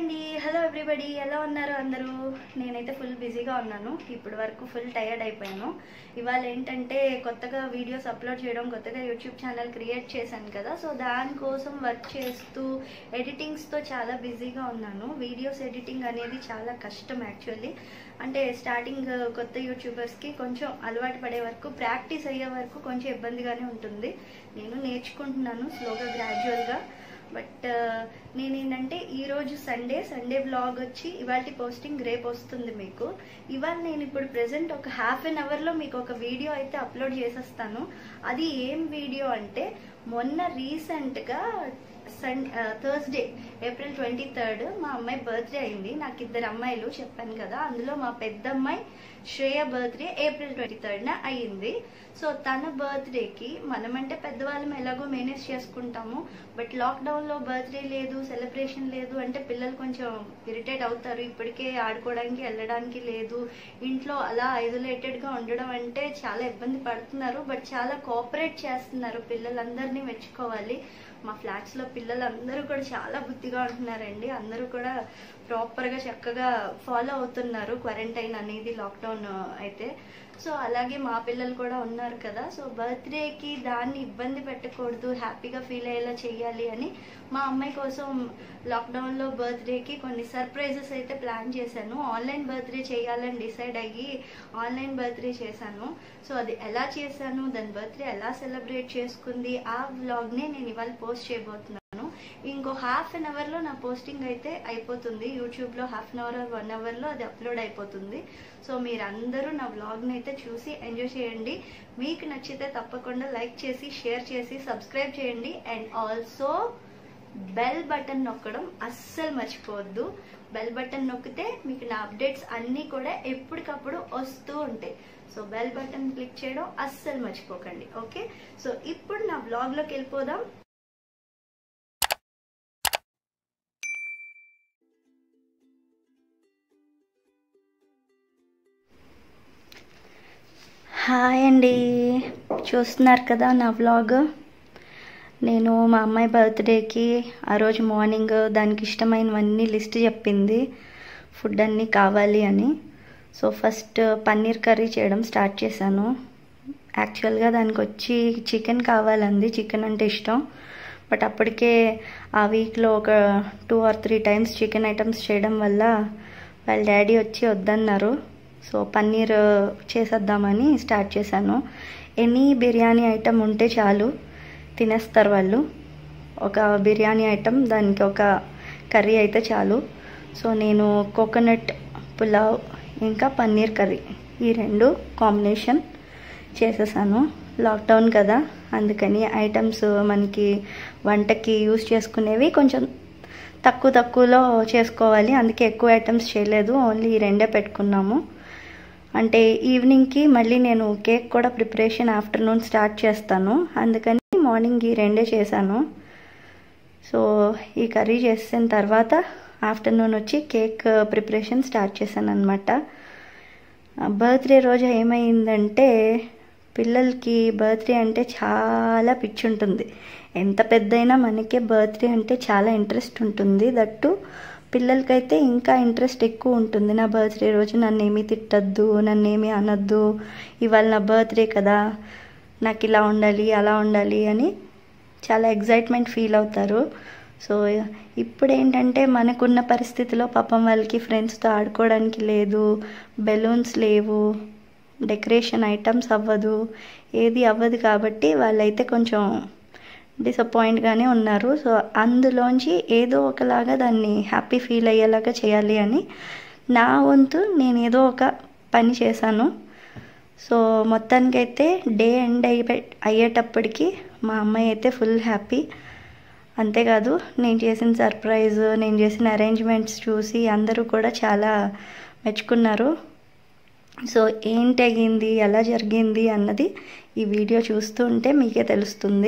అండి hello everybody ఎలా ఉన్నారు అందరూ నేనైతే ఫుల్ బిజీగా ఉన్నాను ఇప్పటి వరకు ఫుల్ టైర్డ్ అయిపోయాను ఇవాళ ఏంటంటే కొత్తగా వీడియోస్ అప్లోడ్ చేయడం కొత్తగా యూట్యూబ్ ఛానల్ క్రియేట్ చేశాను కదా సో దానికోసం వర్క్ చేస్తూ ఎడిటింగ్స్తో చాలా బిజీగా ఉన్నాను వీడియోస్ ఎడిటింగ్ అనేది చాలా కష్టం యాక్చువల్లీ అంటే స్టార్టింగ్ కొత్త యూట్యూబర్స్కి కొంచెం అలవాటు పడే వరకు ప్రాక్టీస్ అయ్యే వరకు కొంచెం ఇబ్బందిగానే ఉంటుంది నేను నేర్చుకుంటున్నాను స్లోగా గ్రాడ్యువల్గా బట్ నేనేంటంటే ఈరోజు సండే సండే బ్లాగ్ వచ్చి ఇవాళ పోస్టింగ్ రేపు వస్తుంది మీకు ఇవాళ నేను ఇప్పుడు ప్రెసెంట్ ఒక హాఫ్ అన్ అవర్లో మీకు ఒక వీడియో అయితే అప్లోడ్ చేసేస్తాను అది ఏం వీడియో అంటే మొన్న రీసెంట్గా సన్ థర్స్డే ఏప్రిల్ ట్వంటీ థర్డ్ మా అమ్మాయి బర్త్డే అయింది నాకు ఇద్దరు అమ్మాయిలు చెప్పాను కదా అందులో మా పెద్ద అమ్మాయి శ్రేయ బర్త్డే ఏప్రిల్ ట్వంటీ థర్డ్న అయ్యింది సో తన బర్త్డేకి మనమంటే పెద్దవాళ్ళం ఎలాగో మేనేజ్ చేసుకుంటాము బట్ లాక్డౌన్లో బర్త్డే లేదు సెలబ్రేషన్ లేదు అంటే పిల్లలు కొంచెం ఇరిటేట్ అవుతారు ఇప్పటికే ఆడుకోవడానికి వెళ్ళడానికి లేదు ఇంట్లో అలా ఐసోలేటెడ్గా ఉండడం అంటే చాలా ఇబ్బంది పడుతున్నారు బట్ చాలా కోఆపరేట్ చేస్తున్నారు పిల్లలందరినీ మెచ్చుకోవాలి మా ఫ్లాట్స్లో పిల్లలందరూ కూడా చాలా బుద్ధిగా ఉంటున్నారండి అందరూ కూడా ప్రాపర్గా చక్కగా ఫాలో అవుతున్నారు క్వారంటైన్ అనేది లాక్డౌన్ అయితే సో అలాగే మా పిల్లలు కూడా ఉన్నారు కదా సో బర్త్డేకి దాన్ని ఇబ్బంది పెట్టకూడదు హ్యాపీగా ఫీల్ అయ్యేలా చేయాలి అని మా అమ్మాయి కోసం లాక్డౌన్లో బర్త్డేకి కొన్ని సర్ప్రైజెస్ అయితే ప్లాన్ చేశాను ఆన్లైన్ బర్త్డే చేయాలని డిసైడ్ అయ్యి ఆన్లైన్ బర్త్డే చేశాను సో అది ఎలా చేశాను దాని బర్త్డే ఎలా సెలబ్రేట్ చేసుకుంది ఆ వ్లాగ్నే నేను ఇవాళ పోస్ట్ చేయబోతున్నాను ఇంకో హాఫ్ అన్ అవర్లో నా పోస్టింగ్ అయితే అయిపోతుంది యూట్యూబ్లో హాఫ్ అన్ అవర్ వన్ అవర్లో అది అప్లోడ్ అయిపోతుంది సో మీరందరూ నా వ్లాగ్ని అయితే చూసి ఎంజాయ్ చేయండి మీకు నచ్చితే తప్పకుండా లైక్ చేసి షేర్ చేసి సబ్స్క్రైబ్ చేయండి అండ్ ఆల్సో బెల్ బటన్ నొక్కడం అస్సలు మర్చిపోవద్దు బెల్ బటన్ నొక్కితే మీకు నా అప్డేట్స్ అన్నీ కూడా ఎప్పటికప్పుడు వస్తూ ఉంటాయి సో బెల్ బటన్ క్లిక్ చేయడం అస్సలు మర్చిపోకండి ఓకే సో ఇప్పుడు నా బ్లాగ్లోకి వెళ్ళిపోదాం హాయ్ అండి చూస్తున్నారు కదా నా వ్లాగ్ నేను మా అమ్మాయి బర్త్డేకి ఆ రోజు మార్నింగ్ దానికి ఇష్టమైనవన్నీ లిస్ట్ చెప్పింది ఫుడ్ అన్నీ కావాలి అని సో ఫస్ట్ పన్నీర్ కర్రీ చేయడం స్టార్ట్ చేశాను యాక్చువల్గా దానికి వచ్చి చికెన్ కావాలంది చికెన్ అంటే ఇష్టం బట్ అప్పటికే ఆ వీక్లో ఒక two or three times chicken items చేయడం వల్ల వాళ్ళ డాడీ వచ్చి వద్దన్నారు సో పన్నీర్ చేసేద్దామని స్టార్ట్ చేశాను ఎనీ బిర్యానీ ఐటమ్ ఉంటే చాలు తినేస్తారు వాళ్ళు ఒక బిర్యానీ ఐటమ్ దానికి ఒక కర్రీ అయితే చాలు సో నేను కోకోనట్ పులావ్ ఇంకా పన్నీర్ కర్రీ ఈ రెండు కాంబినేషన్ చేసేసాను లాక్డౌన్ కదా అందుకని ఐటమ్స్ మనకి వంటకి యూస్ చేసుకునేవి కొంచెం తక్కువ తక్కువలో చేసుకోవాలి అందుకే ఎక్కువ ఐటమ్స్ చేయలేదు ఓన్లీ ఈ రెండే పెట్టుకున్నాము అంటే ఈవినింగ్కి మళ్ళీ నేను కేక్ కూడా ప్రిపరేషన్ ఆఫ్టర్నూన్ స్టార్ట్ చేస్తాను అందుకని మార్నింగ్ ఈ రెండే చేశాను సో ఈ కర్రీ చేసిన తర్వాత ఆఫ్టర్నూన్ వచ్చి కేక్ ప్రిపరేషన్ స్టార్ట్ చేశాను అనమాట బర్త్డే రోజు ఏమైందంటే పిల్లలకి బర్త్డే అంటే చాలా పిచ్చి ఉంటుంది ఎంత పెద్దయినా మనకే బర్త్డే అంటే చాలా ఇంట్రెస్ట్ ఉంటుంది దట్టు పిల్లలకైతే ఇంకా ఇంట్రెస్ట్ ఎక్కువ ఉంటుంది నా బర్త్డే రోజు నన్ను ఏమీ తిట్టద్దు నన్ను ఏమీ అనొద్దు ఇవాళ నా బర్త్డే కదా నాకు ఇలా ఉండాలి అలా ఉండాలి అని చాలా ఎగ్జైట్మెంట్ ఫీల్ అవుతారు సో ఇప్పుడు ఏంటంటే మనకున్న పరిస్థితిలో పాపం వాళ్ళకి ఫ్రెండ్స్తో ఆడుకోవడానికి లేదు బెలూన్స్ లేవు డెకరేషన్ ఐటమ్స్ అవ్వదు ఏది అవ్వదు కాబట్టి వాళ్ళైతే కొంచెం డిసప్పాయింట్గానే ఉన్నారు సో అందులోంచి ఏదో ఒకలాగా దాన్ని హ్యాపీ ఫీల్ అయ్యేలాగా చేయాలి అని నా వంతు నేను ఏదో ఒక పని చేశాను సో మొత్తానికైతే డే ఎండ్ అయ్యే అయ్యేటప్పటికి మా అమ్మాయి అయితే ఫుల్ హ్యాపీ అంతేకాదు నేను చేసిన సర్ప్రైజ్ నేను చేసిన అరేంజ్మెంట్స్ చూసి అందరూ కూడా చాలా మెచ్చుకున్నారు సో ఏంటి అయ్యింది ఎలా జరిగింది అన్నది ఈ వీడియో చూస్తూ ఉంటే మీకే తెలుస్తుంది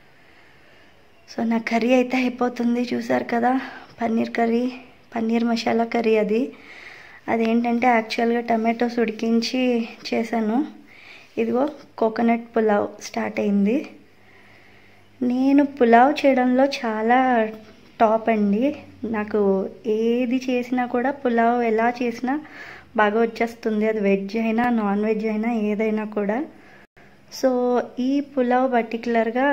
సో నా కర్రీ అయితే అయిపోతుంది చూసారు కదా పన్నీర్ కర్రీ పన్నీర్ మసాలా కర్రీ అది అదేంటంటే యాక్చువల్గా టమాటోస్ ఉడికించి చేశాను ఇదిగో కోకోనట్ పులావ్ స్టార్ట్ అయింది నేను పులావ్ చేయడంలో చాలా టాప్ అండి నాకు ఏది చేసినా కూడా పులావ్ ఎలా చేసినా బాగా వచ్చేస్తుంది అది వెజ్ అయినా నాన్ వెజ్ అయినా ఏదైనా కూడా సో ఈ పులావ్ పర్టికులర్గా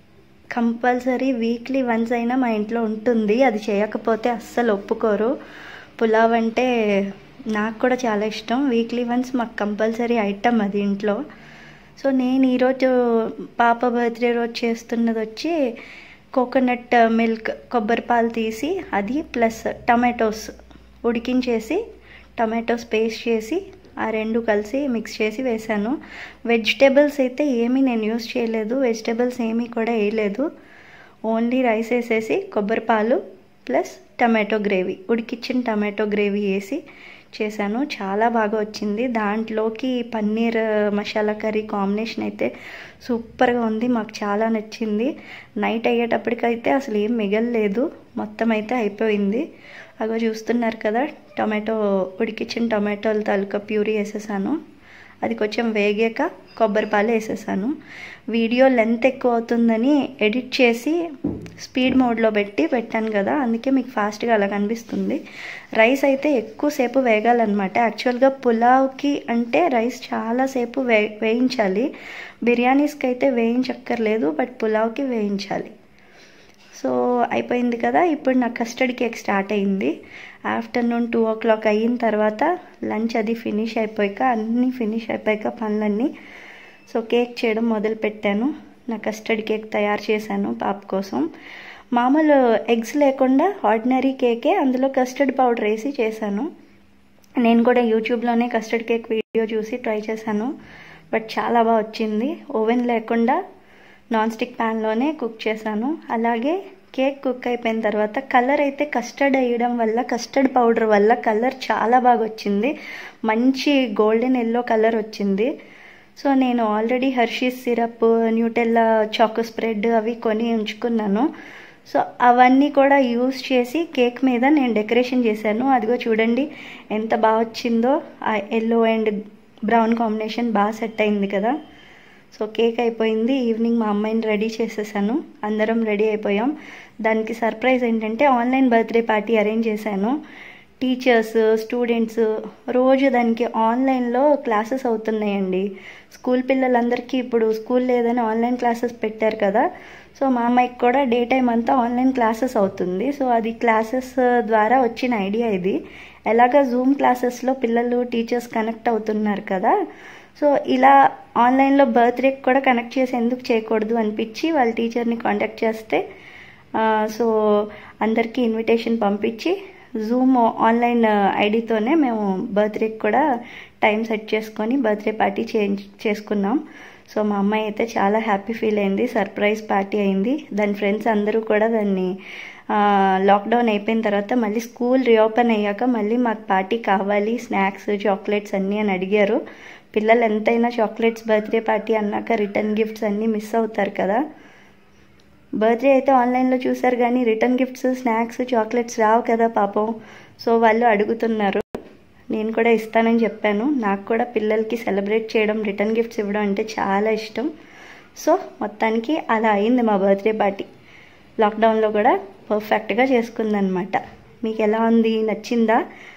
కంపల్సరీ వీక్లీ వన్స్ అయినా మా ఇంట్లో ఉంటుంది అది చేయకపోతే అస్సలు ఒప్పుకోరు పులావ్ అంటే నాకు కూడా చాలా ఇష్టం వీక్లీ వన్స్ మాకు కంపల్సరీ ఐటమ్ అది ఇంట్లో సో నేను ఈరోజు పాప బర్త్డే రోజు చేస్తున్నది వచ్చి కోకోనట్ మిల్క్ కొబ్బరి పాలు తీసి అది ప్లస్ టమాటోస్ ఉడికించేసి టమాటోస్ పేస్ట్ చేసి ఆ రెండు కలిసి మిక్స్ చేసి వేశాను వెజిటేబుల్స్ అయితే ఏమీ నేను యూస్ చేయలేదు వెజిటేబుల్స్ ఏమీ కూడా వేయలేదు ఓన్లీ రైస్ వేసేసి కొబ్బరి పాలు ప్లస్ టమాటో గ్రేవీ ఉడికిచ్చిన టమాటో గ్రేవీ వేసి చేశాను చాలా బాగా వచ్చింది దాంట్లోకి పన్నీర్ మసాలా కర్రీ కాంబినేషన్ అయితే సూపర్గా ఉంది మాకు చాలా నచ్చింది నైట్ అయ్యేటప్పటికైతే అసలు ఏం మిగలలేదు మొత్తం అయితే అయిపోయింది అగో చూస్తున్నారు కదా టొమాటో ఉడికిచ్చిన టొమాటోల తాలూకా ప్యూరీ వేసేసాను అది కొంచెం వేగాక కొబ్బరి పాలు వేసేసాను వీడియో లెంత్ ఎక్కువ అవుతుందని ఎడిట్ చేసి స్పీడ్ మోడ్లో పెట్టి పెట్టాను కదా అందుకే మీకు ఫాస్ట్గా అలా కనిపిస్తుంది రైస్ అయితే ఎక్కువసేపు వేగాలన్నమాట యాక్చువల్గా పులావ్కి అంటే రైస్ చాలాసేపు వే వేయించాలి బిర్యానీస్కి అయితే వేయించక్కర్లేదు బట్ పులావ్కి వేయించాలి సో అయిపోయింది కదా ఇప్పుడు నా కస్టర్డ్ కేక్ స్టార్ట్ అయింది ఆఫ్టర్నూన్ టూ ఓ క్లాక్ అయిన తర్వాత లంచ్ అది ఫినిష్ అయిపోయాక అన్నీ ఫినిష్ అయిపోయాక పనులన్నీ సో కేక్ చేయడం మొదలు పెట్టాను నా కస్టర్డ్ కేక్ తయారు చేశాను పాప కోసం మామూలు ఎగ్స్ లేకుండా ఆర్డినరీ కేకే అందులో కస్టర్డ్ పౌడర్ వేసి చేశాను నేను కూడా యూట్యూబ్లోనే కస్టర్డ్ కేక్ వీడియో చూసి ట్రై చేశాను బట్ చాలా బాగా వచ్చింది ఓవెన్ లేకుండా నాన్ స్టిక్ ప్యాన్లోనే కుక్ చేశాను అలాగే కేక్ కుక్ అయిపోయిన తర్వాత కలర్ అయితే కస్టర్డ్ వేయడం వల్ల కస్టర్డ్ పౌడర్ వల్ల కలర్ చాలా బాగా వచ్చింది మంచి గోల్డెన్ ఎల్లో కలర్ వచ్చింది సో నేను already Hershey's syrup Nutella choco spread అవి కొని ఉంచుకున్నాను సో అవన్నీ కూడా యూస్ చేసి కేక్ మీద నేను డెకరేషన్ చేశాను అదిగో చూడండి ఎంత బాగా వచ్చిందో ఆ ఎల్లో అండ్ బ్రౌన్ కాంబినేషన్ బాగా సెట్ అయింది కదా సో కేక్ అయిపోయింది ఈవినింగ్ మా అమ్మాయిని రెడీ చేసేసాను అందరం రెడీ అయిపోయాం దానికి సర్ప్రైజ్ ఏంటంటే ఆన్లైన్ బర్త్డే పార్టీ అరేంజ్ చేశాను టీచర్స్ స్టూడెంట్స్ రోజు దానికి ఆన్లైన్లో క్లాసెస్ అవుతున్నాయండి స్కూల్ పిల్లలందరికీ ఇప్పుడు స్కూల్ లేదని ఆన్లైన్ క్లాసెస్ పెట్టారు కదా సో మా అమ్మాయికి కూడా డే టైం అంతా ఆన్లైన్ క్లాసెస్ అవుతుంది సో అది క్లాసెస్ ద్వారా వచ్చిన ఐడియా ఇది ఎలాగ జూమ్ క్లాసెస్లో పిల్లలు టీచర్స్ కనెక్ట్ అవుతున్నారు కదా సో ఇలా ఆన్లైన్లో బర్త్డేకి కూడా కనెక్ట్ చేసి ఎందుకు చేయకూడదు అనిపించి వాళ్ళ టీచర్ని కాంటాక్ట్ చేస్తే సో అందరికీ ఇన్విటేషన్ పంపించి జూమ్ ఆన్లైన్ ఐడితోనే మేము బర్త్డేకి కూడా టైం సెట్ చేసుకొని బర్త్డే పార్టీ చేంజ్ చేసుకున్నాం సో మా అమ్మాయి అయితే చాలా హ్యాపీ ఫీల్ అయింది సర్ప్రైజ్ పార్టీ అయింది దాని ఫ్రెండ్స్ అందరూ కూడా దాన్ని లాక్డౌన్ అయిపోయిన తర్వాత మళ్ళీ స్కూల్ రీఓపెన్ అయ్యాక మళ్ళీ మాకు పార్టీ కావాలి స్నాక్స్ చాక్లెట్స్ అన్నీ అని అడిగారు పిల్లలు ఎంతైనా చాక్లెట్స్ బర్త్డే పార్టీ అన్నాక రిటర్న్ గిఫ్ట్స్ అన్నీ మిస్ అవుతారు కదా బర్త్డే అయితే ఆన్లైన్లో చూసారు కానీ రిటర్న్ గిఫ్ట్స్ స్నాక్స్ చాక్లెట్స్ రావు కదా పాపం సో వాళ్ళు అడుగుతున్నారు నేను కూడా ఇస్తానని చెప్పాను నాకు కూడా పిల్లలకి సెలబ్రేట్ చేయడం రిటర్న్ గిఫ్ట్స్ ఇవ్వడం అంటే చాలా ఇష్టం సో మొత్తానికి అలా అయింది మా బర్త్డే పార్టీ లాక్డౌన్లో కూడా పర్ఫెక్ట్గా చేసుకుందనమాట మీకు ఎలా ఉంది నచ్చిందా